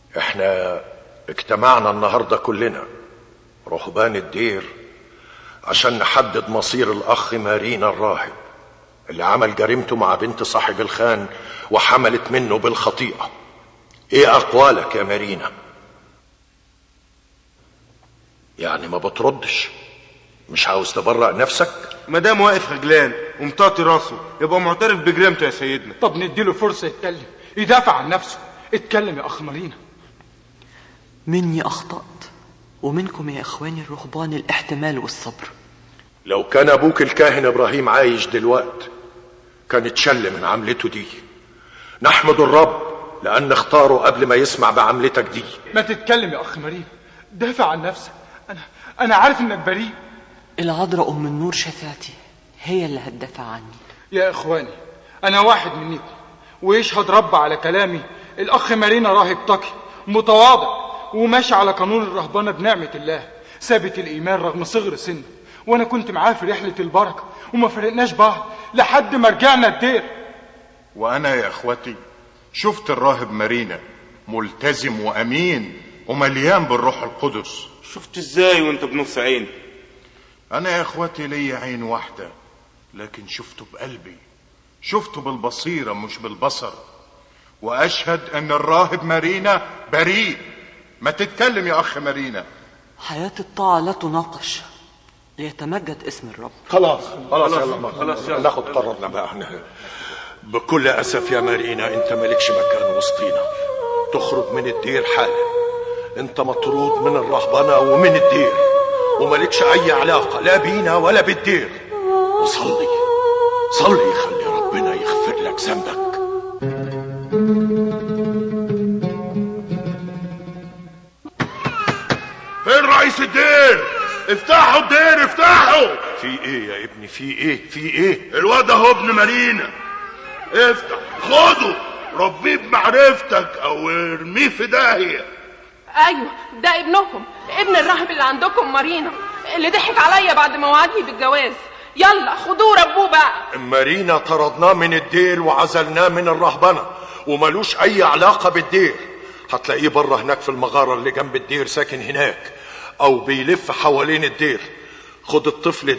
احنا اجتمعنا النهارده كلنا رهبان الدير عشان نحدد مصير الاخ مارينا الراهب اللي عمل جريمته مع بنت صاحب الخان وحملت منه بالخطيئه ايه اقوالك يا مارينا يعني ما بتردش مش عاوز تبرأ نفسك ما دام واقف خجلان ومطاطي راسه يبقى معترف بجريمته يا سيدنا طب نديله فرصة يتكلم يدافع عن نفسه اتكلم يا أخ مارينا مني أخطأت ومنكم يا إخواني الرهبان الاحتمال والصبر لو كان ابوك الكاهن ابراهيم عايش دلوقت كان اتشل من عملته دي نحمد الرب لان اختاره قبل ما يسمع بعملتك دي ما تتكلم يا أخ مارينا دافع عن نفسك أنا أنا عارف إنك بريء العذراء أم النور شفاعتي هي اللي هتدافع عني يا إخواني أنا واحد منكم ويشهد رب على كلامي الأخ مارينا راهب تقي متواضع وماشي على قانون الرهبنة بنعمة الله ثابت الإيمان رغم صغر سنه وأنا كنت معاه في رحلة البركة وما فرقناش بعض لحد ما رجعنا الدير وانا يا اخوتي شفت الراهب مارينا ملتزم وامين ومليان بالروح القدس شفت ازاي وانت بنص عين انا يا اخوتي ليا عين واحده لكن شفته بقلبي شفته بالبصيره مش بالبصر واشهد ان الراهب مارينا بريء ما تتكلم يا اخ مارينا حياة الطاعة لا تناقش ليتمجد اسم الرب خلاص خلاص يلا خلاص يلا ناخد قرارنا بقى احنا بكل اسف يا مارينا انت مالكش مكان وسطينا تخرج من الدير حالا انت مطرود من الرهبنه ومن الدير ومالكش اي علاقه لا بينا ولا بالدير وصلي صلي خلي ربنا يغفر لك ذنبك فين رئيس الدير افتحوا الدير افتحوا في ايه يا ابني في ايه في ايه الواد اهو ابن مارينا افتح خده ربيه بمعرفتك او ارميه في داهيه ايوه ده ابنكم ابن الراهب اللي عندكم مارينا اللي ضحك عليا بعد ما وعدني بالجواز يلا خدوه ربوه بقى مارينا طردناه من الدير وعزلناه من الرهبنه وملوش اي علاقه بالدير هتلاقيه بره هناك في المغاره اللي جنب الدير ساكن هناك او بيلف حوالين الدير خد الطفل